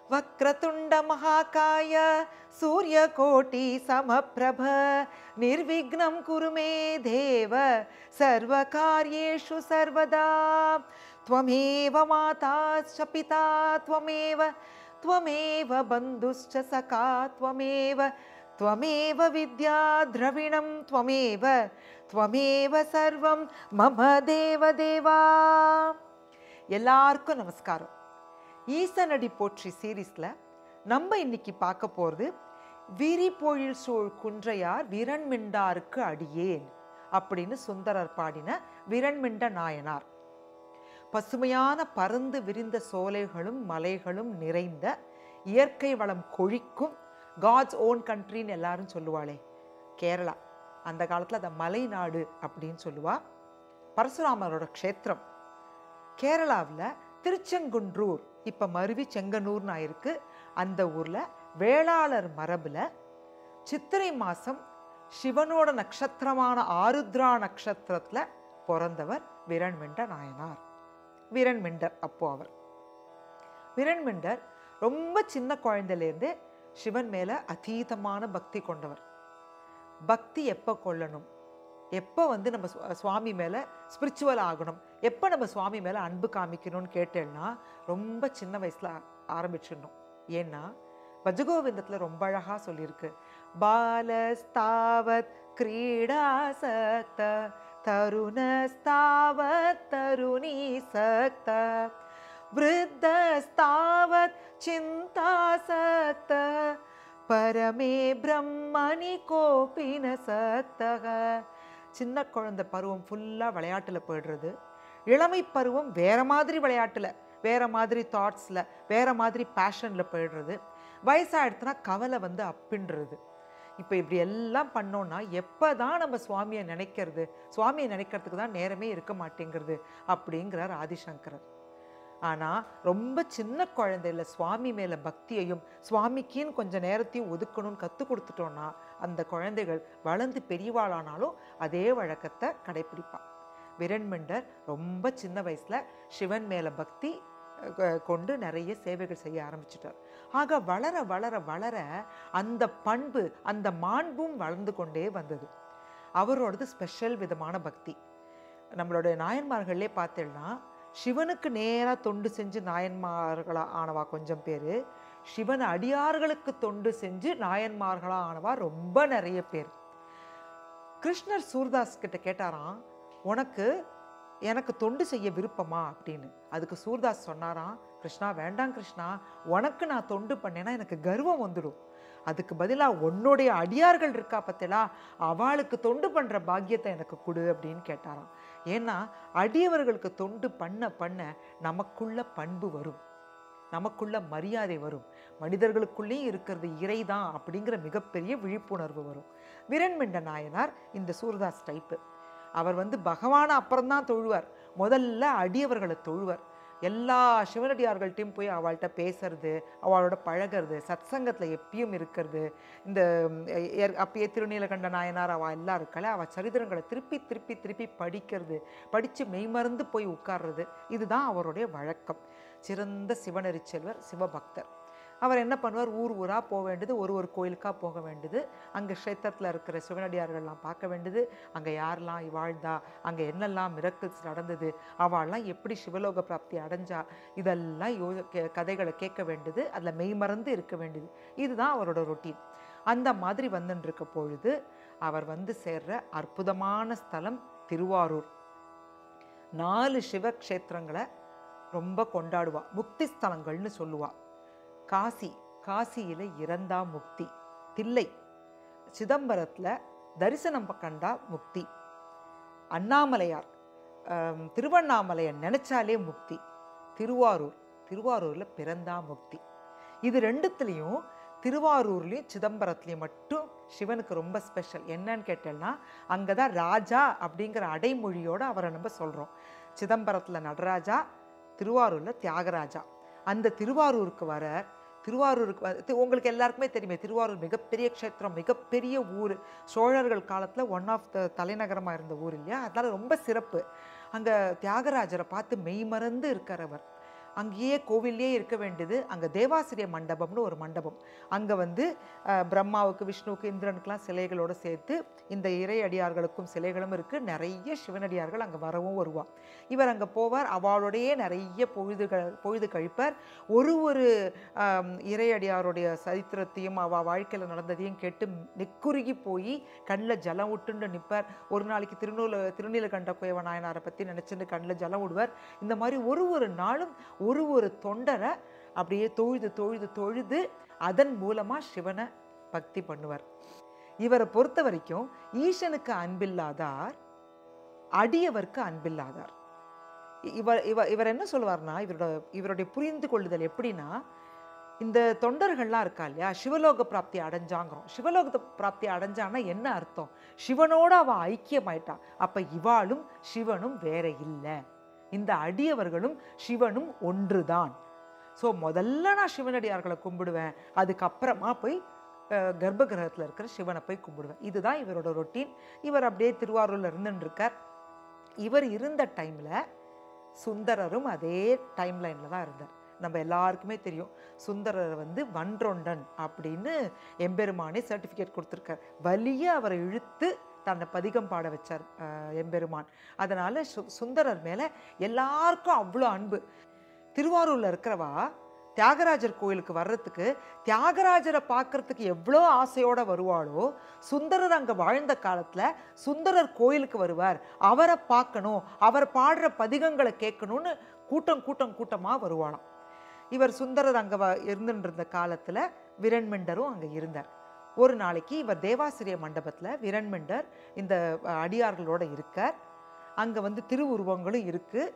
வக்ரதுண்ட மகாகாய சூரியகோட்டி சமப்பிரப நிர்விக்னம் குரு மே தேவ சர்வகாரியேஷு சர்வதா त्वमेव माता च पिता त्वमेव त्वमेव बन्धुश्च सखा त्वमेव त्वमेव विद्या द्रविणं त्वमेव त्वमेव सर्वं मम தேவதேவா எல்லாருக்கும் நமஸ்காரம் ஈசனடி போற்றி சீரீஸில் நம்ம இன்னைக்கு பார்க்க போகிறது விரிபொழில் சூழ் குன்றையார் விரண்மிண்டாருக்கு அடியேன் அப்படின்னு சுந்தரர் பாடின விரண்மிண்ட நாயனார் பசுமையான பறந்து விரிந்த சோலைகளும் மலைகளும் நிறைந்த இயற்கை வளம் கொழிக்கும் காட்ஸ் ஓன் கண்ட்ரின்னு எல்லாரும் சொல்லுவாளே கேரளா அந்த காலத்தில் அதை மலை நாடு அப்படின்னு சொல்லுவா பரசுராமரோட க்ஷேத்திரம் கேரளாவில் திருச்செங்குன்றூர் இப்போ மருவி செங்கனூர்னு ஆயிருக்கு அந்த ஊரில் வேளாளர் மரபில் சித்திரை மாதம் சிவனோட நட்சத்திரமான ஆருத்ரா நட்சத்திரத்தில் பிறந்தவர் விரண்மிண்ட நாயனார் விரண்மிண்டர் அப்போ அவர் விரண்மிண்டர் ரொம்ப சின்ன குழந்தையிலேருந்தே சிவன் மேலே அதீதமான பக்தி கொண்டவர் பக்தி எப்போ கொள்ளணும் எப்போ வந்து நம்ம சுவா- சுவாமி மேலே ஸ்பிரிச்சுவல் ஆகணும் எப்போ நம்ம சுவாமி மேலே அன்பு காமிக்கணும்னு கேட்டேன்னா ரொம்ப சின்ன வயசில் ஆரம்பிச்சிடணும் ஏன்னா பஜகோவிந்தத்தில் ரொம்ப அழகாக சொல்லியிருக்கு பாலஸ்தாவத் கிரீடாசக்த தருணஸ்தாவத் தருணி சக்த वृद्धस्तावत् चिन्तासक्त பரமே பிரம்மணி கோபின சக்தக சின்ன குழந்தை பருவம் ஃபுல்லாக விளையாட்டில் போயிடுறது இளமை பருவம் வேற மாதிரி விளையாட்டில் வேற மாதிரி தாட்ஸில் வேற மாதிரி பேஷனில் போயிடுறது வயசாயிடுத்துனா கவலை வந்து அப்பின்றது இப்போ இப்படி எல்லாம் பண்ணோம்னா எப்போ தான் நம்ம சுவாமியை நினைக்கிறது சுவாமியை நினைக்கிறதுக்கு தான் நேரமே இருக்க மாட்டேங்கிறது அப்படிங்கிறார் ஆதிசங்கரர் ஆனால் ரொம்ப சின்ன குழந்தையில சுவாமி மேலே பக்தியையும் சுவாமிக்குன்னு கொஞ்சம் நேரத்தையும் ஒதுக்கணும்னு கற்றுக் கொடுத்துட்டோன்னா அந்த குழந்தைகள் வளர்ந்து பெரியவாளானாலும் அதே வழக்கத்தை கடைப்பிடிப்பா விரண்மிண்டர் ரொம்ப சின்ன வயசில் சிவன் மேலே பக்தி அஹ், கொ- கொண்டு நிறைய சேவைகள் செய்ய ஆரம்பிச்சிட்டார் ஆக வளர வளர வளர அந்த பண்பு அந்த மாண்பும் வளர்ந்து கொண்டே வந்தது அவரோடது ஸ்பெஷல் விதமான பக்தி நம்மளுடைய நாயன்மார்கள்லே பார்த்தேன்னா சிவனுக்கு நேராக தொண்டு செஞ்சு நாயன்மார்களா ஆனவா கொஞ்சம் பேர் சிவன் அடியார்களுக்கு தொண்டு செஞ்சு நாயன்மார்களா ஆனவா ரொம்ப நிறைய பேர் கிருஷ்ணர் சூர்தாஸ் கிட்ட கேட்டாராம் உனக்கு எனக்கு தொண்டு செய்ய விருப்பமா அப்படின்னு அதுக்கு சூர்தாஸ் சொன்னாராம் கிருஷ்ணா வேண்டாம் கிருஷ்ணா உனக்கு நான் தொண்டு பண்ணேன்னா எனக்கு கர்வம் வந்துடும் அதுக்கு பதிலாக உன்னுடைய அடியார்கள் இருக்கா பத்திலா அவளுக்கு தொண்டு பண்ணுற பாக்கியத்தை எனக்கு கொடு அப்படின்னு கேட்டாராம் ஏன்னா அடியவர்களுக்கு தொண்டு பண்ண பண்ண நமக்குள்ள பண்பு வரும் நமக்குள்ள மரியாதை வரும் மனிதர்களுக்குள்ளேயும் இருக்கிறது இறைதான் அப்படிங்கிற மிகப்பெரிய விழிப்புணர்வு வரும் விரண்மிண்ட நாயனார் இந்த சூர்தாஸ் டைப்பு அவர் வந்து பகவானை அப்புறம்தான் தொழுவார் முதல்ல அடியவர்களை தொழுவார் எல்லா சிவனடியார்கள்ட்டையும் போய் அவள்கிட்ட பேசுறது அவளோட பழகிறது சத்சங்கத்தில் எப்பயும் இருக்கிறது இந்த ம், ஏற்- அப்பயே திருநீலகண்ட நாயனார் அவள் எல்லாம் இருக்கல அவள் சரித்திரங்களை திருப்பி திருப்பி திருப்பி படிக்கிறது படித்து மெய்மறந்து போய் உட்கார்றது இதுதான் அவருடைய வழக்கம் சிறந்த சிவனறி செல்வர் சிவபக்தர் அவர் என்ன பண்ணுவார் ஊர் ஊராக போக வேண்டியது ஒரு ஒரு கோயிலுக்காக போக வேண்டியது அங்கே க்ஷேத்திரத்தில் இருக்கிற சிவனடியார்கள்லாம் பார்க்க வேண்டியது அங்கே யாரெல்லாம் வாழ்ந்தா அங்கே என்னெல்லாம் மிரக்கிள்ஸ் நடந்தது அவள்லாம் எப்படி சிவலோக பிராப்தி அடைஞ்சா இதெல்லாம் யோ கே- கதைகளை கேட்க வேண்டியது அதில் மெய்மறந்து இருக்க வேண்டியது இதுதான் அவரோட ரொட்டீன் அந்த மாதிரி வந்துன்னு இருக்க பொழுது அவர் வந்து சேர்ற அற்புதமான ஸ்தலம் திருவாரூர் நாலு சிவக்ஷேத்திரங்களை ரொம்ப கொண்டாடுவா முக்தி ஸ்தலங்கள்னு சொல்லுவா காசி காசியில் இறந்தா முக்தி தில்லை சிதம்பரத்தில் தரிசனம் கண்டா முக்தி அண்ணாமலையார் ஆம், திருவண்ணாமலையை நினைச்சாலே முக்தி திருவாரூர் திருவாரூரில் பிறந்தா முக்தி இது ரெண்டுத்துலேயும் திருவாரூர்லேயும் சிதம்பரத்துலேயும் மட்டும் சிவனுக்கு ரொம்ப ஸ்பெஷல் என்னன்னு கேட்டேன்னா அங்கே தான் ராஜா அப்படிங்கிற அடைமொழியோடு அவரை நம்ம சொல்கிறோம் சிதம்பரத்தில் நடராஜா திருவாரூரில் தியாகராஜா அந்த திருவாரூருக்கு வர திருவாரூருக்கு வ- தி- உங்களுக்கு எல்லாருக்குமே தெரியுமே திருவாரூர் மிகப்பெரிய க்ஷேத்திரம் மிகப்பெரிய ஊர் சோழர்கள் காலத்தில் ஒன் ஆஃப் த தலைநகரமாக இருந்த ஊர் இல்லையா அதனால ரொம்ப சிறப்பு அங்கே தியாகராஜரை பார்த்து மெய்மறந்து இருக்கிறவர் அங்கேயே கோவில்லையே இருக்க வேண்டியது அங்கே தேவாசிரிய மண்டபம்னு ஒரு மண்டபம் அங்கே வந்து அஹ், பிரம்மாவுக்கு விஷ்ணுவுக்கு இந்திரனுக்கெல்லாம் சிலைகளோடு சேர்த்து இந்த இறை அடியார்களுக்கும் சிலைகளும் இருக்குது நிறைய சிவனடியார்கள் அங்கே வரவும் வருவா இவர் அங்கே போவார் அவளோடையே நிறைய பொழுதுகள் பொழுது கழிப்பார் ஒரு ஒரு ஆம், இறையடியாருடைய சரித்திரத்தையும் அவள் வாழ்க்கையில் நடந்ததையும் கேட்டு நெக்குருகி போய் கண்ணில் ஜலம் விட்டுண்டு நிற்பார் ஒரு நாளைக்கு திருநூல திருநீலகண்ட குயவ நாயனாரை பற்றி நினச்சிட்டு கண்ணில் ஜலம் விடுவார் இந்த மாதிரி ஒரு ஒரு நாளும் ஒரு ஒரு தொண்டரை அப்படியே தொழுது தொழுது தொழுது அதன் மூலமாக சிவனை பக்தி பண்ணுவார் இவரை பொறுத்த வரைக்கும் ஈசனுக்கு அன்பில்லாதார் அடியவர்க்கு அன்பில்லாதார் இ- இவர் இவர் இவர் என்ன சொல்லுவார்னா இவரோட இவருடைய புரிந்து கொள்ளுதல் எப்படின்னா இந்த தொண்டர்கள்லாம் இருக்கா இல்லையா சிவலோக பிராப்தி அடைஞ்சாங்கிறோம் சிவலோக பிராப்தி அடைஞ்சான்னா என்ன அர்த்தம் சிவனோட அவ ஐக்கியமாயிட்டா அப்ப இவாளும் சிவனும் வேற இல்லை இந்த அடியவர்களும் சிவனும் ஒன்றுதான் ஸோ முதல்ல நான் சிவனடியார்களை கும்பிடுவேன் அதுக்கப்புறமா போய் அஹ், கர்ப்பகிரகத்தில் இருக்கிற சிவனை போய் கும்பிடுவேன் இதுதான் இவரோட ரொட்டீன் இவர் அப்படியே திருவாரூரில் இருந்துன்னு இருக்கார் இவர் இருந்த டைமில் சுந்தரரும் அதே டைம் லைனில் தான் இருந்தார் நம்ம எல்லாருக்குமே தெரியும் சுந்தரர் வந்து வன்றொண்டன் அப்படின்னு எம்பெருமானே சர்டிஃபிகேட் கொடுத்துருக்கார் வலிய அவரை இழுத்து தன்னை பதிகம் பாட வச்சார் அஹ், எம்பெருமான் அதனால் சு சுந்தரர் மேலே எல்லாருக்கும் அவ்வளோ அன்பு திருவாரூரில் இருக்கிறவா தியாகராஜர் கோயிலுக்கு வர்றதுக்கு தியாகராஜரை பார்க்கறதுக்கு எவ்வளோ ஆசையோட வருவாளோ சுந்தரர் அங்கே வாழ்ந்த காலத்தில் சுந்தரர் கோயிலுக்கு வருவார் அவரை பார்க்கணும் அவர் பாடுற பதிகங்களை கேட்கணும்னு கூட்டம் கூட்டம் கூட்டமாக வருவாளாம் இவர் சுந்தரர் அங்கே வ இருந்துட்டு இருந்த காலத்தில் விரண்மெண்டரும் அங்கே இருந்தார் ஒரு நாளைக்கு இவர் தேவாசிரிய மண்டபத்தில் விரண்மெண்டர் இந்த அஹ், அடியார்களோட இருக்கார் அங்கே வந்து திருவுருவங்களும் இருக்குது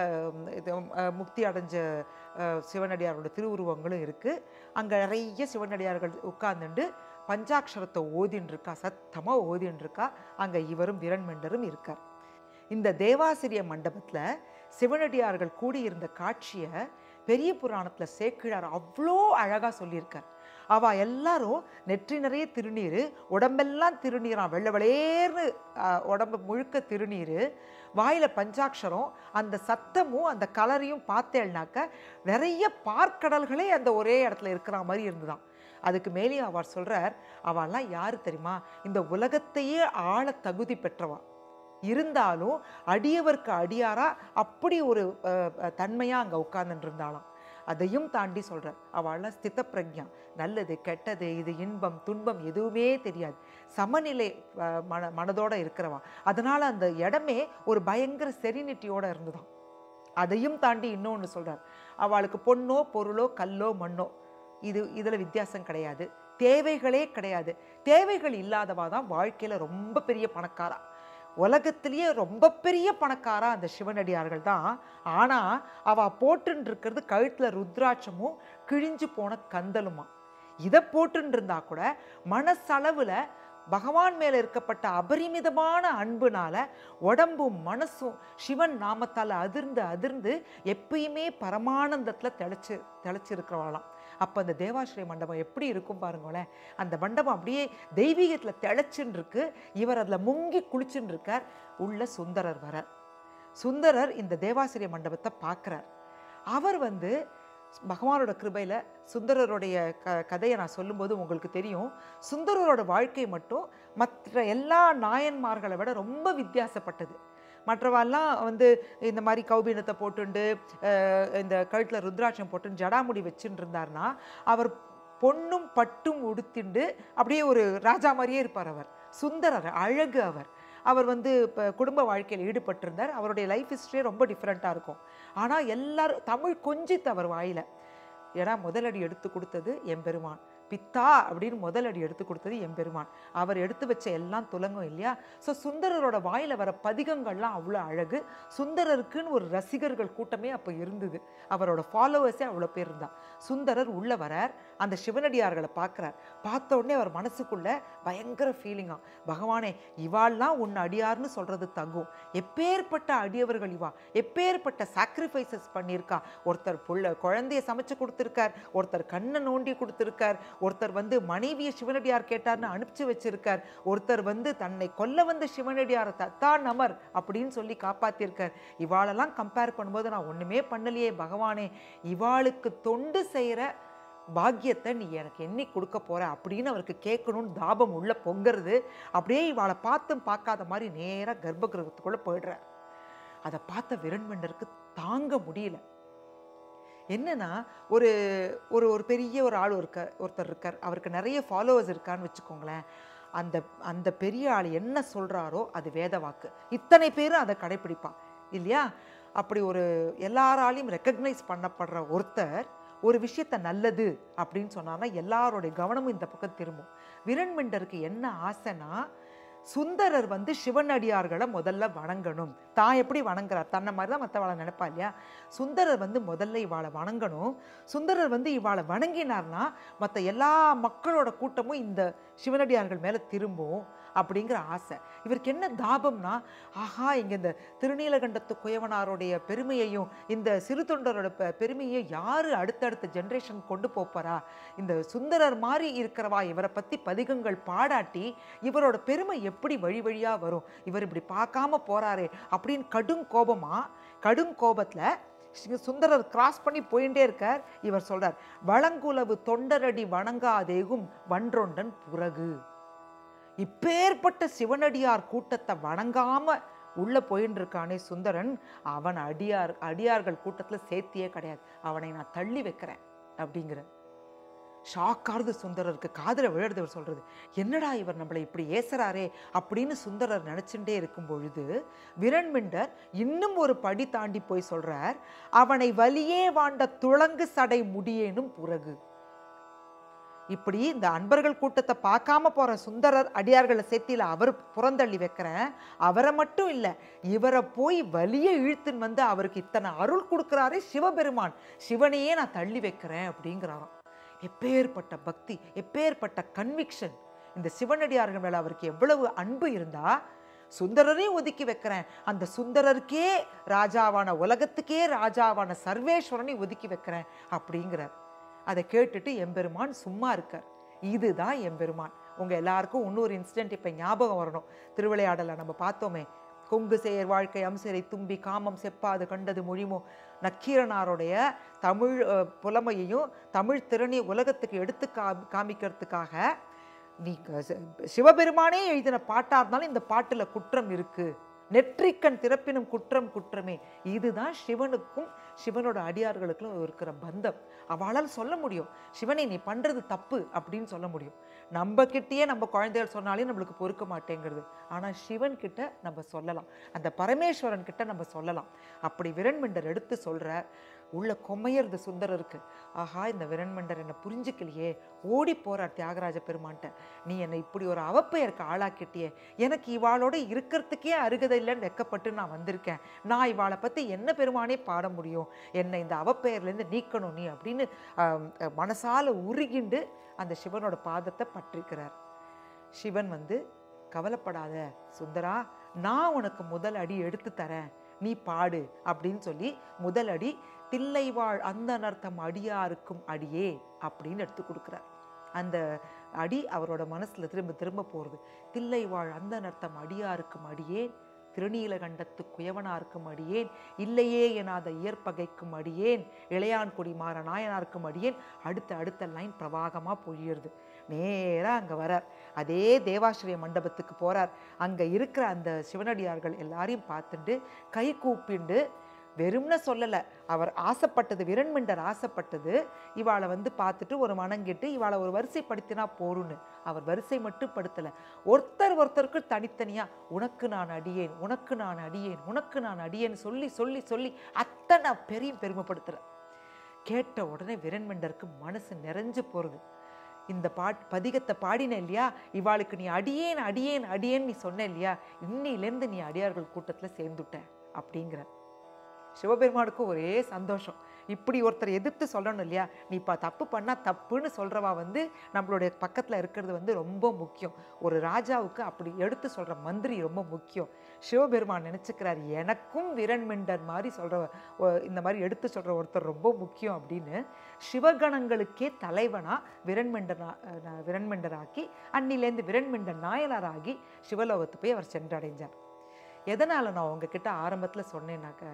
இது அஹ், முக்தி அடைஞ்ச அஹ், சிவனடியாரோட திருவுருவங்களும் இருக்குது அங்கே நிறைய சிவனடியார்கள் உட்கார்ந்துண்டு பஞ்சாட்சரத்தை ஓதின்னு இருக்கா சத்தமாக ஓதின்னு இருக்கா அங்கே இவரும் விரண்மெண்டரும் இருக்கார் இந்த தேவாசிரிய மண்டபத்தில் சிவனடியார்கள் கூடியிருந்த காட்சியை பெரிய புராணத்தில் சேக்கிழார் அவ்வளோ அழகாக சொல்லியிருக்கார் அவ எல்லாரும் நெற்றி நிறைய திருநீர் உடம்பெல்லாம் திருநீராம் வெள்ளை வெளேர்னு ஆஹ், உடம்பு முழுக்க திருநீர் வாயில் பஞ்சாட்சரம் அந்த சத்தமும் அந்த கலரையும் பார்த்தேன்னாக்க நிறைய பார்க்கடல்களே அந்த ஒரே இடத்துல இருக்கிற மாதிரி இருந்துதான் அதுக்கு மேலேயும் அவர் சொல்றார் அவெல்லாம் யாரு தெரியுமா இந்த உலகத்தையே ஆள தகுதி பெற்றவா இருந்தாலும் அடியவர்க்கு அடியாரா அப்படி ஒரு அஹ், அஹ், தன்மையா அங்க உட்கார்ந்துட்டு இருந்தாளாம் அதையும் தாண்டி சொல்றார் அவள்லாம் ஸ்தித பிரக்ஞா நல்லது கெட்டது இது இன்பம் துன்பம் எதுவுமே தெரியாது சமநிலை அஹ், மன மனதோட இருக்கிறவா அதனால அந்த இடமே ஒரு பயங்கர செரினிட்டியோட இருந்துதான் அதையும் தாண்டி இன்னொன்று சொல்றார் அவளுக்கு பொண்ணோ பொருளோ கல்லோ மண்ணோ இது இதில் வித்தியாசம் கிடையாது தேவைகளே கிடையாது தேவைகள் இல்லாதவா தான் வாழ்க்கையில் ரொம்ப பெரிய பணக்காரா உலகத்திலேயே ரொம்ப பெரிய பணக்காரா அந்த சிவனடியார்கள் தான் ஆனால் அவள் போட்டுன்னு இருக்கிறது கழுத்தில் ருத்ராட்சமும் கிழிஞ்சு போன கந்தலுமா இதை போட்டுன்னு இருந்தா கூட மனசளவில் பகவான் மேலே இருக்கப்பட்ட அபரிமிதமான அன்புனால உடம்பும் மனசும் சிவன் நாமத்தால் அதிர்ந்து அதிர்ந்து எப்பயுமே பரமானந்தத்தில் தெளிச்சு தெளிச்சிருக்கிறவாளாம் அப்போ அந்த தேவாஸ்ரீ மண்டபம் எப்படி இருக்கும் பாருங்களேன் அந்த மண்டபம் அப்படியே தெய்வீகத்தில் தெளிச்சுன்னு இருக்கு இவர் அதில் முங்கி குளிச்சுன்னு இருக்கார் உள்ள சுந்தரர் வர சுந்தரர் இந்த தேவாசிரிய மண்டபத்தை பார்க்குறார் அவர் வந்து பகவானோட கிருபையில் சுந்தரருடைய க கதையை நான் சொல்லும்போது உங்களுக்கு தெரியும் சுந்தரரோட வாழ்க்கை மட்டும் மற்ற எல்லா நாயன்மார்களை விட ரொம்ப வித்தியாசப்பட்டது மற்றவெல்லாம் வந்து இந்த மாதிரி கௌபீனத்தை போட்டுண்டு அஹ், இந்த கழுத்தில் ருத்ராட்சம் போட்டு ஜடாமுடி வச்சுட்டு இருந்தார்னா அவர் பொன்னும் பட்டும் உடுத்திண்டு அப்படியே ஒரு ராஜா மாதிரியே இருப்பார் அவர் சுந்தரர் அழகு அவர் அவர் வந்து இப்போ குடும்ப வாழ்க்கையில் ஈடுபட்டிருந்தார் அவருடைய லைஃப் ஹிஸ்ட்ரியே ரொம்ப டிஃப்ரெண்ட்டாக இருக்கும் ஆனால் எல்லாரும் தமிழ் கொஞ்சித்து அவர் வாயில ஏன்னா முதலடி எடுத்து கொடுத்தது எம்பெருமான் பித்தா அப்படின்னு முதலடி எடுத்து கொடுத்தது எம்பெருமான் அவர் எடுத்து வச்ச எல்லாம் துலங்கும் இல்லையா ஸோ சுந்தரரோட வாயில வர பதிகங்கள்லாம் அவ்வளோ அழகு சுந்தரருக்குன்னு ஒரு ரசிகர்கள் கூட்டமே அப்போ இருந்தது அவரோட ஃபாலோவர்ஸே அவ்வளோ பேர் இருந்தா சுந்தரர் உள்ள வரார் அந்த சிவனடியார்களை பார்க்குறார் பார்த்த உடனே அவர் மனசுக்குள்ள பயங்கர ஃபீலிங்கா பகவானே இவாள்லாம் உன் அடியார்னு சொல்றது தகும் எப்பேற்பட்ட அடியவர்கள் இவா எப்பேற்பட்ட சாக்ரிஃபைசஸ் பண்ணியிருக்கா ஒருத்தர் புள்ள குழந்தைய சமைச்சு கொடுத்துருக்கார் ஒருத்தர் கண்ணை நோண்டி கொடுத்துருக்கார் ஒருத்தர் வந்து மனைவியை சிவனடியார் கேட்டார்னு அனுப்பிச்சு வச்சிருக்கார் ஒருத்தர் வந்து தன்னை கொல்ல வந்த சிவனடியாரை தத்தான் அமர் அப்படின்னு சொல்லி காப்பாத்திருக்கார் இவாளெல்லாம் கம்பேர் பண்ணும்போது நான் ஒண்ணுமே பண்ணலையே பகவானே இவாளுக்கு தொண்டு செய்யற பாக்கியத்தை நீ எனக்கு எண்ணி கொடுக்க போற அப்படின்னு அவருக்கு கேட்கணும்னு தாபம் உள்ள பொங்குறது அப்படியே இவாளை பார்த்தும் பார்க்காத மாதிரி நேராக கர்ப்ப கிரகத்துக்குள்ள போயிடுறார் அதை பார்த்த விரண்மண்டருக்கு தாங்க முடியல என்னன்னா ஒரு ஒரு ஒரு பெரிய ஒரு ஆள் இருக்க ஒருத்தர் இருக்கார் அவருக்கு நிறைய ஃபாலோவர்ஸ் இருக்கான்னு வச்சுக்கோங்களேன் அந்த அந்த பெரிய ஆள் என்ன சொல்றாரோ அது வேத வாக்கு இத்தனை பேரும் அதை கடைப்பிடிப்பான் இல்லையா அப்படி ஒரு எல்லாராலையும் ரெக்கக்னைஸ் பண்ணப்படுற ஒருத்தர் ஒரு விஷயத்த நல்லது அப்படின்னு சொன்னான்னா எல்லாரோடைய கவனமும் இந்த பக்கம் திரும்பும் விரண்மிண்டருக்கு என்ன ஆசைனா சுந்தரர் வந்து சிவனடியார்களை முதல்ல வணங்கணும் தான் எப்படி வணங்குறார் தன்னை மாதிரி தான் மற்றவாளை நினைப்பா இல்லையா சுந்தரர் வந்து முதல்ல இவாளை வணங்கணும் சுந்தரர் வந்து இவாளை வணங்கினார்னா மற்ற எல்லா மக்களோட கூட்டமும் இந்த சிவனடியார்கள் மேலே திரும்பும் அப்படிங்கிற ஆசை இவருக்கு என்ன தாபம்னா ஆஹா இங்க இந்த திருநீலகண்டத்து குயவனாருடைய பெருமையையும் இந்த சிறு தொண்டரோட பெ- பெருமையையும் யாரு அடுத்தடுத்த ஜென்ரேஷன் கொண்டு போப்பறா இந்த சுந்தரர் மாதிரி இருக்கிறவா இவரை பத்தி பதிகங்கள் பாடாட்டி இவரோட பெருமை எப்படி வழி வழியா வரும் இவர் இப்படி பார்க்காம போறாரே அப்படின்னு கடும் கோபமா கடும் கோபத்துல ஸ்ரீ சுந்தரர் கிராஸ் பண்ணி போயிட்டே இருக்கார் இவர் சொல்றார் வளங்குலவு தொண்டரடி வணங்காதேகும் வன்றொண்டன் புறகு இப்பேற்பட்ட சிவனடியார் கூட்டத்தை வணங்காம உள்ள போயின்னு இருக்கானே சுந்தரன் அவன் அடியார் அடியார்கள் கூட்டத்துல சேர்த்தியே கிடையாது அவனை நான் தள்ளி வைக்கிறேன் அப்படிங்கிற ஷாக்காருது சுந்தரருக்கு காதுல விழுறது இவர் சொல்றது என்னடா இவர் நம்மளை இப்படி ஏசுறாரே அப்படின்னு சுந்தரர் நினைச்சுட்டே இருக்கும் பொழுது விரண்மிண்டர் இன்னும் ஒரு படி தாண்டி போய் சொல்றார் அவனை வலியே வாண்ட துளங்கு சடை முடியேனும் புறகு இப்படி இந்த அன்பர்கள் கூட்டத்தை பார்க்காம போற சுந்தரர் அடியார்களை சேர்த்தில அவர் புறந்தள்ளி வைக்கிறேன் அவரை மட்டும் இல்லை இவரை போய் வலிய இழுத்துன்னு வந்து அவருக்கு இத்தனை அருள் கொடுக்குறாரே சிவபெருமான் சிவனையே நான் தள்ளி வைக்கிறேன் அப்படிங்கிறாராம் எப்பேற்பட்ட பக்தி எப்பேற்பட்ட கன்விக்ஷன் இந்த சிவனடியார்கள் மேல அவருக்கு எவ்வளவு அன்பு இருந்தா சுந்தரரையும் ஒதுக்கி வைக்கிறேன் அந்த சுந்தரருக்கே ராஜாவான உலகத்துக்கே ராஜாவான சர்வேஸ்வரனை ஒதுக்கி வைக்கிறேன் அப்படிங்கிறார் அதை கேட்டுட்டு எம்பெருமான் சும்மா இருக்கார் இதுதான் எம்பெருமான் உங்க எல்லாருக்கும் இன்னொரு இன்சிடென்ட் இப்ப ஞாபகம் வரணும் திருவிளையாடலை நம்ம பார்த்தோமே கொங்கு செயர் வாழ்க்கை அம்சரை தும்பி காமம் செப்பாது கண்டது மொழிமோ நக்கீரனாருடைய தமிழ் அஹ், புலமையையும் தமிழ் திறனையும் உலகத்துக்கு எடுத்து காமி காமிக்கிறதுக்காக நீ க- சி- சிவபெருமானே எழுதின பாட்டா இருந்தாலும் இந்த பாட்டுல குற்றம் இருக்கு நெற்றிக்கண் திறப்பினும் குற்றம் குற்றமே இதுதான் சிவனுக்கும் சிவனோட அடியார்களுக்கும் இருக்கிற பந்தம் அவளால் சொல்ல முடியும் சிவனை நீ பண்றது தப்பு அப்படின்னு சொல்ல முடியும் நம்ம கிட்டேயே நம்ம குழந்தைகள் சொன்னாலே நம்மளுக்கு பொறுக்க மாட்டேங்கிறது ஆனா சிவன் கிட்ட நம்ம சொல்லலாம் அந்த பரமேஸ்வரன் கிட்ட நம்ம சொல்லலாம் அப்படி விரண்மண்டர் எடுத்து சொல்றார் உள்ள கொமையறது சுந்தரருக்கு ஆஹா இந்த விரண்மண்டர் என்னை புரிஞ்சுக்கலையே ஓடி போறார் தியாகராஜ பெருமான்ட்ட நீ என்னை இப்படி ஒரு அவப்பெயருக்கு ஆளாக்கிட்டியே எனக்கு இவாளோட இருக்கிறதுக்கே அருகதை இல்லைன்னு வெக்கப்பட்டு நான் வந்திருக்கேன் நான் இவாளை பத்தி என்ன பெருமானே பாட முடியும் என்னை இந்த அவப்பெயர்லேருந்து நீக்கணும் நீ அப்படின்னு ஆம், மனசால உருகிண்டு அந்த சிவனோட பாதத்தை பற்றிக்கிறார் சிவன் வந்து கவலைப்படாத சுந்தரா நான் உனக்கு முதல் அடி எடுத்து தரேன் நீ பாடு அப்படின்னு சொல்லி முதல் அடி தில்லைவாழ் அந்த நர்த்தம் அடியாருக்கும் அடியே அப்படின்னு எடுத்து கொடுக்குறார் அந்த அடி அவரோட மனசுல திரும்ப திரும்ப போறது தில்லைவாழ் அந்த நர்த்தம் அடியாருக்கும் அடியேன் திருநீலகண்டத்து குயவனாருக்கும் அடியேன் இல்லையே எனாத இயற்பகைக்கும் அடியேன் இளையான்குடி மாற நாயனாருக்கும் அடியேன் அடுத்த அடுத்த லைன் பிரவாகமா பொழியுறது நேரா அங்க வரார் அதே தேவாசிரிய மண்டபத்துக்கு போறார் அங்க இருக்கிற அந்த சிவனடியார்கள் எல்லாரையும் பார்த்துட்டு கை கூப்பிண்டு வெறும்னு சொல்லலை அவர் ஆசைப்பட்டது விரண்மிண்டர் ஆசைப்பட்டது இவாளை வந்து பார்த்துட்டு ஒரு மனங்கிட்டு இவாளை ஒரு வரிசைப்படுத்தினா போருன்னு அவர் வரிசை மட்டும் படுத்தலை ஒருத்தர் ஒருத்தருக்கு தனித்தனியா உனக்கு நான் அடியேன் உனக்கு நான் அடியேன் உனக்கு நான் அடியேன் சொல்லி சொல்லி சொல்லி அத்தனை பெரிய பெருமைப்படுத்துகிறேன் கேட்ட உடனே விரண்மண்டருக்கு மனசு நிறைஞ்சு போகிறது இந்த பாட் பதிகத்தை பாடின இல்லையா இவாளுக்கு நீ அடியேன் அடியேன் அடியேன் நீ சொன்ன இல்லையா இன்னிலேருந்து நீ அடியார்கள் கூட்டத்தில் சேர்ந்துட்ட அப்படிங்கிற சிவபெருமானுக்கும் ஒரே சந்தோஷம் இப்படி ஒருத்தர் எதிர்த்து சொல்லணும் இல்லையா நீ இப்போ தப்பு பண்ணால் தப்புன்னு சொல்கிறவா வந்து நம்மளுடைய பக்கத்தில் இருக்கிறது வந்து ரொம்ப முக்கியம் ஒரு ராஜாவுக்கு அப்படி எடுத்து சொல்கிற மந்திரி ரொம்ப முக்கியம் சிவபெருமான் நினச்சிக்கிறார் எனக்கும் விரண்மிண்டர் மாதிரி சொல்கிற இந்த மாதிரி எடுத்து சொல்கிற ஒருத்தர் ரொம்ப முக்கியம் அப்படின்னு சிவகணங்களுக்கே தலைவனாக விரண்மிண்டர் விரண்மிண்டராக்கி அன்னிலேருந்து விரண்மிண்டர் நாயனாராகி சிவலோகத்து போய் அவர் சென்றடைஞ்சார் எதனால் நான் உங்ககிட்ட ஆரம்பத்தில் சொன்னேன்னாக்க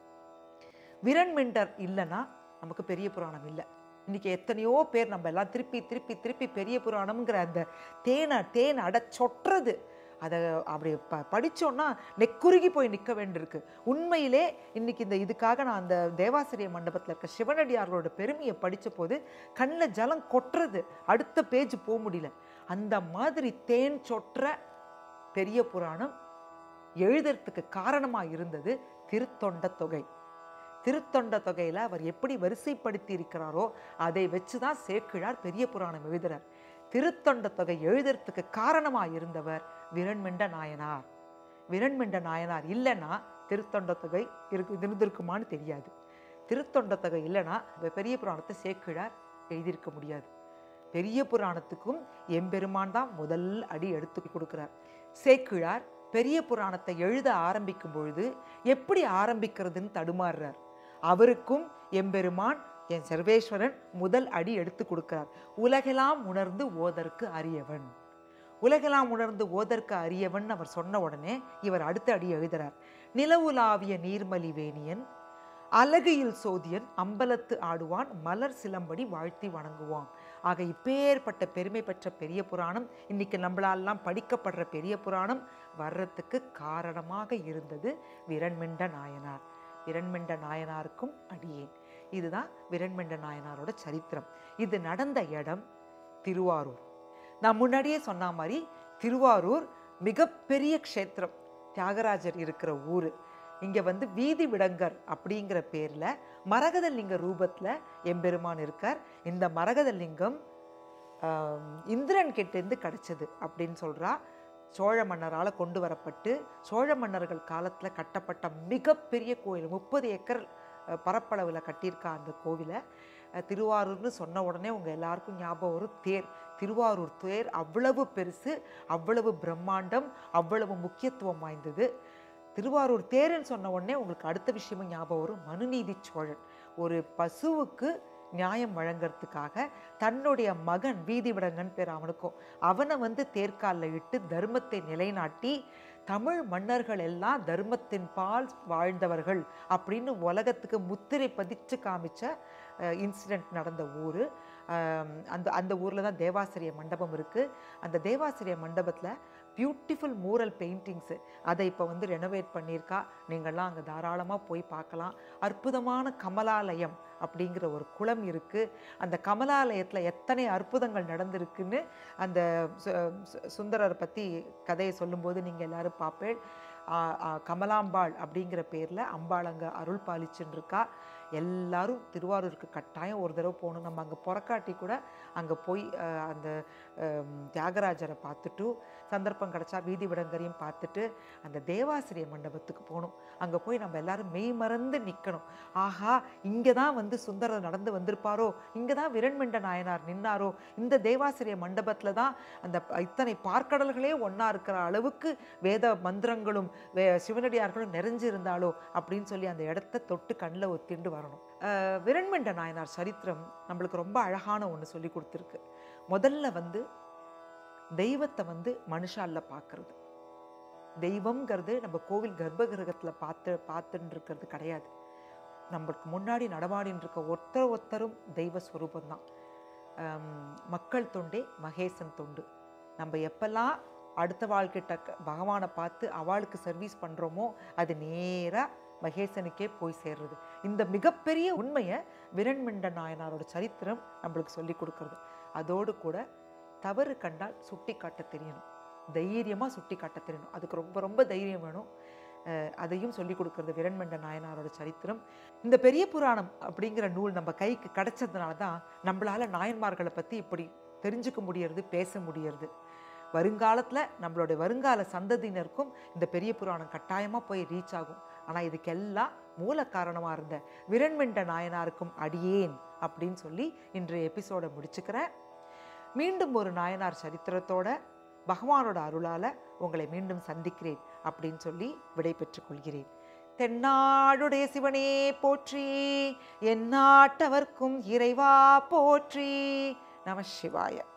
விரண்மிண்டர் இல்லைன்னா நமக்கு பெரிய புராணம் இல்லை இன்னைக்கு எத்தனையோ பேர் நம்ம எல்லாம் திருப்பி திருப்பி திருப்பி பெரிய புராணம்ங்கிற அந்த தேனை தேன் அட சொட்டுறது அதை அப்படி ப படித்தோன்னா நெக்குருகி போய் நிற்க வேண்டியிருக்கு உண்மையிலே இன்னைக்கு இந்த இதுக்காக நான் அந்த தேவாசிரிய மண்டபத்தில் இருக்க சிவனடியார்களோட பெருமையை படித்த போது கண்ணில் ஜலம் கொட்டுறது அடுத்த பேஜ் போக முடியல அந்த மாதிரி தேன் சொற்ற பெரிய புராணம் எழுதுறதுக்கு காரணமாக இருந்தது திருத்தொண்ட தொகை திருத்தொண்ட தொகையில் அவர் எப்படி வரிசைப்படுத்தி இருக்கிறாரோ அதை வச்சு தான் சேக்கிழார் பெரிய புராணம் எழுதுறார் திருத்தொண்ட தொகை எழுதுறதுக்கு காரணமாக இருந்தவர் விரண்மிண்ட நாயனார் விரண்மிண்ட நாயனார் இல்லைன்னா திருத்தொண்ட தொகை இருக்கு இருந்திருக்குமான்னு தெரியாது திருத்தொண்ட தொகை இல்லைன்னா பெரிய புராணத்தை சேக்கிழார் எழுதியிருக்க முடியாது பெரிய புராணத்துக்கும் எம்பெருமான் தான் முதல் அடி எடுத்து கொடுக்கிறார் சேக்கிழார் பெரிய புராணத்தை எழுத ஆரம்பிக்கும் பொழுது எப்படி ஆரம்பிக்கிறதுன்னு தடுமாறுறார் அவருக்கும் எம்பெருமான் என் சர்வேஸ்வரன் முதல் அடி எடுத்து கொடுக்கிறார் உலகெல்லாம் உணர்ந்து ஓதற்கு அரியவன் உலகெல்லாம் உணர்ந்து ஓதற்கு அரியவன் அவர் சொன்ன உடனே இவர் அடுத்த அடி எழுதுறார் நிலவுலாவிய நீர்மலி வேணியன் அழகையில் சோதியன் அம்பலத்து ஆடுவான் மலர் சிலம்படி வாழ்த்தி வணங்குவான் ஆக இப்பேற்பட்ட பெருமை பெற்ற பெரிய புராணம் இன்னைக்கு நம்மளாலாம் படிக்கப்படுற பெரிய புராணம் வர்றதுக்கு காரணமாக இருந்தது விரண்மிண்ட நாயனார் விரண்மிண்ட நாயனாருக்கும் அடியேன் இதுதான் விரண்மிண்ட நாயனாரோட சரித்திரம் இது நடந்த இடம் திருவாரூர் நான் முன்னாடியே சொன்ன மாதிரி திருவாரூர் மிகப்பெரிய க்ஷேத்திரம் தியாகராஜர் இருக்கிற ஊர் இங்கே வந்து வீதி விடங்கர் அப்படிங்கிற பேரில் மரகத லிங்க ரூபத்தில் எம்பெருமான் இருக்கார் இந்த மரகத லிங்கம் ஆம், இந்திரன் கிட்டேருந்து கிடைச்சது அப்படின்னு சொல்கிறா சோழ மன்னரால் கொண்டு வரப்பட்டு சோழ மன்னர்கள் காலத்தில் கட்டப்பட்ட மிகப்பெரிய கோயில் முப்பது ஏக்கர் பரப்பளவில் கட்டியிருக்கா அந்த கோவிலை அஹ், திருவாரூர்னு சொன்ன உடனே உங்கள் எல்லாருக்கும் ஞாபகம் வரும் தேர் திருவாரூர் தேர் அவ்வளவு பெருசு அவ்வளவு பிரம்மாண்டம் அவ்வளவு முக்கியத்துவம் வாய்ந்தது திருவாரூர் தேருன்னு சொன்ன உடனே உங்களுக்கு அடுத்த விஷயமும் ஞாபகம் வரும் மனுநீதி சோழன் ஒரு பசுவுக்கு நியாயம் வழங்கறதுக்காக தன்னுடைய மகன் வீதி விடங்கன் பேர் அவனுக்கும் அவனை வந்து தேர்காலில் இட்டு தர்மத்தை நிலைநாட்டி தமிழ் மன்னர்கள் எல்லாம் தர்மத்தின் பால் வாழ்ந்தவர்கள் அப்படின்னு உலகத்துக்கு முத்திரை பதிச்சு காமிச்ச இன்சிடெண்ட் நடந்த ஊர் அந்த அந்த ஊரில் தான் தேவாசிரிய மண்டபம் இருக்குது அந்த தேவாசிரிய மண்டபத்தில் பியூட்டிஃபுல் மூரல் பெயிண்டிங்ஸு அதை இப்போ வந்து ரெனோவேட் பண்ணியிருக்கா நீங்கள்லாம் அங்கே தாராளமாக போய் பார்க்கலாம் அற்புதமான கமலாலயம் அப்படிங்கிற ஒரு குளம் இருக்குது அந்த கமலாலயத்தில் எத்தனை அற்புதங்கள் நடந்திருக்குன்னு அந்த சு- சு- சுந்தரரை பற்றி கதையை சொல்லும்போது நீங்கள் எல்லாரும் பார்ப்பேன் ஆ, ஆ, கமலாம்பாள் அப்படிங்கிற பேரில் அம்பாள் அங்கே அருள் பாலிச்சுன்னு இருக்கா எல்லாரும் திருவாரூருக்கு கட்டாயம் ஒரு தடவை போகணும் நம்ம அங்கே புறக்காட்டி கூட அங்கே போய் ஆ, அந்த ஆம், தியாகராஜரை பார்த்துட்டு சந்தர்ப்பம் கிடச்சா வீதி விடங்கரையும் பார்த்துட்டு அந்த தேவாசிரிய மண்டபத்துக்கு போகணும் அங்கே போய் நம்ம எல்லாரும் மெய் மறந்து நிற்கணும் ஆஹா இங்கே தான் வந்து சுந்தரர் நடந்து வந்திருப்பாரோ இங்கே தான் விரண்மிண்ட நாயனார் நின்னாரோ இந்த தேவாசிரிய மண்டபத்தில் தான் அந்த ப- இத்தனை பார்க்கடல்களே ஒன்றா இருக்கிற அளவுக்கு வேத மந்திரங்களும் வே சிவனடியார்களும் நிறைஞ்சு இருந்தாலோ அப்படின்னு சொல்லி அந்த இடத்த தொட்டு கண்ணில் ஒத்திண்டு வரணும் அஹ் விரண்மிண்ட நாயனார் சரித்திரம் நம்மளுக்கு ரொம்ப அழகான ஒன்று சொல்லி கொடுத்துருக்கு முதல்ல வந்து தெய்வத்தை வந்து மனுஷால்ல பார்க்கறது தெய்வம்ங்கிறது நம்ம கோவில் கர்ப்பகிரகத்தில் பார்த்து பார்த்துட்டு இருக்கிறது கிடையாது நம்மளுக்கு முன்னாடி நடமாடின்னு இருக்க ஒருத்தர் ஒருத்தரும் தெய்வ ஸ்வரூபந்தான் ஆம், மக்கள் தொண்டே மகேசன் தொண்டு நம்ம எப்பெல்லாம் அடுத்த வாழ்க்கிட்ட க- பகவானை பார்த்து அவளுக்கு சர்வீஸ் பண்ணுறோமோ அது நேராக மகேசனுக்கே போய் சேர்றது இந்த மிகப்பெரிய உண்மையை விரண்மிண்ட நாயனாரோட சரித்திரம் நம்மளுக்கு சொல்லி கொடுக்கறது அதோடு கூட தவறு கண்டால் சுட்டி காட்ட தெரியணும் தைரியமாக சுட்டி காட்ட தெரியணும் அதுக்கு ரொம்ப ரொம்ப தைரியம் வேணும் அஹ் அதையும் சொல்லி கொடுக்கறது விரண்மண்ட நாயனாரோட சரித்திரம் இந்த பெரிய புராணம் அப்படிங்கிற நூல் நம்ம கைக்கு கிடைச்சதுனால தான் நம்மளால நாயன்மார்களை பற்றி இப்படி தெரிஞ்சுக்க முடியறது பேச முடியறது வருங்காலத்தில் நம்மளுடைய வருங்கால சந்ததியினருக்கும் இந்த பெரிய புராணம் கட்டாயமாக போய் ரீச் ஆகும் ஆனால் இதுக்கெல்லாம் மூல காரணமாக இருந்த விரண்மிண்ட நாயனாருக்கும் அடியேன் அப்படின்னு சொல்லி இன்றைய எபிசோடை முடிச்சுக்கிறேன் மீண்டும் ஒரு நாயனார் சரித்திரத்தோட பகவானோட அருளால் உங்களை மீண்டும் சந்திக்கிறேன் அப்படின்னு சொல்லி விடை பெற்றுக் கொள்கிறேன் தென்னாடுடைய சிவனே போற்றி எந்நாட்டவர்க்கும் இறைவா போற்றி நம சிவாய